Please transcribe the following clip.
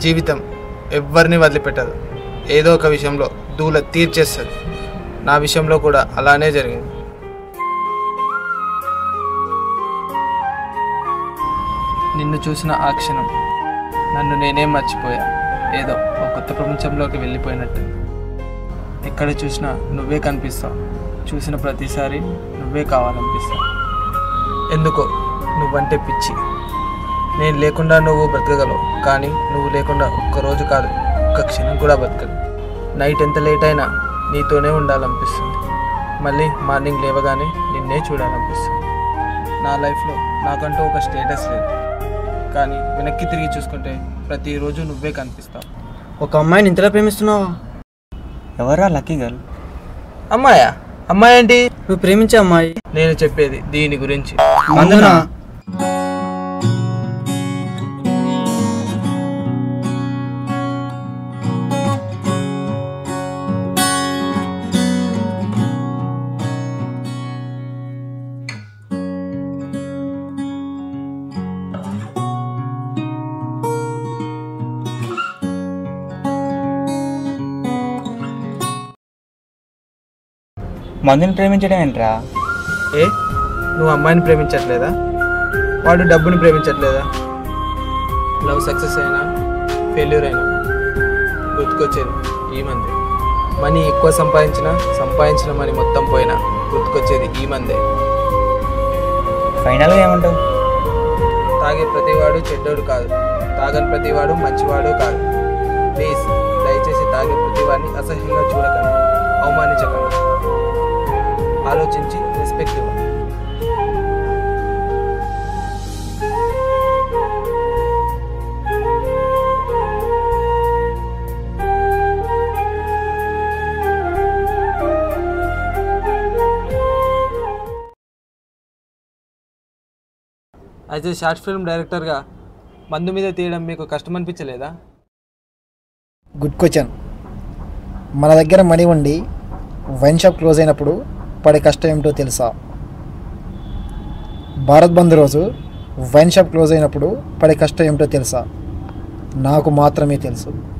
జీవితం ఎవ్వరిని వదిలిపెట్టదు ఏదో ఒక విషయంలో దూల తీర్చేస్తుంది నా విషయంలో కూడా అలానే జరిగింది నిన్ను చూసిన ఆ క్షణం నన్ను నేనే మర్చిపోయా ఏదో ఒక కొత్త ప్రపంచంలోకి వెళ్ళిపోయినట్టు ఎక్కడ చూసినా నువ్వే కనిపిస్తావు చూసిన ప్రతిసారి నువ్వే కావాలనిపిస్తావు ఎందుకో నువ్వంటే పిచ్చి నేను లేకుండా నువ్వు బ్రతకగలవు కానీ నువ్వు లేకుండా ఒక్క రోజు కాదు ఒక్క క్షణం కూడా బతకదు నైట్ ఎంత లేట్ అయినా నీతోనే ఉండాలనిపిస్తుంది మళ్ళీ మార్నింగ్ లేవగానే నిన్నే చూడాలనిపిస్తుంది నా లైఫ్లో నాకంటూ ఒక స్టేటస్ లేదు కానీ వెనక్కి తిరిగి చూసుకుంటే ప్రతిరోజు నువ్వే కనిపిస్తావు ఒక అమ్మాయిని ఇంతలా ప్రేమిస్తున్నావా ఎవరా లక్కీ గర్ల్ అమ్మాయా అమ్మాయి ఏంటి నువ్వు ప్రేమించే అమ్మాయి నేను చెప్పేది దీని గురించి మందునా మందుని ప్రేమించడం ఏంట్రా ఏ నువ్వు అమ్మాయిని ప్రేమించట్లేదా వాడు డబ్బుని ప్రేమించట్లేదా లవ్ సక్సెస్ అయినా ఫెయిల్యూర్ అయినా గుర్తుకొచ్చేది ఈ మందే మనీ ఎక్కువ సంపాదించినా సంపాదించిన మనీ మొత్తం పోయినా గుర్తుకొచ్చేది ఈ మందే ఫైనల్గా ఏమంటావు తాగే ప్రతివాడు చెడ్డోడు కాదు తాగని ప్రతివాడు మంచివాడు కాదు ప్లీజ్ దయచేసి తాగే ప్రతివాడిని అసహ్యంగా చూడకండి అవమానించకండి ఆలోచించి రెస్పెక్ట్ ఇవ్వండి అయితే షార్ట్ ఫిల్మ్ డైరెక్టర్గా మందు మీద తీయడం మీకు కష్టం అనిపించలేదా గుడ్ క్వశ్చన్ మన దగ్గర మనీ ఉండి వైన్ షాప్ క్లోజ్ అయినప్పుడు పడే కష్టం ఏమిటో తెలుసా భారత్ బంద్ రోజు వైన్ షాప్ క్లోజ్ అయినప్పుడు పడే కష్టం ఏమిటో తెలుసా నాకు మాత్రమే తెలుసు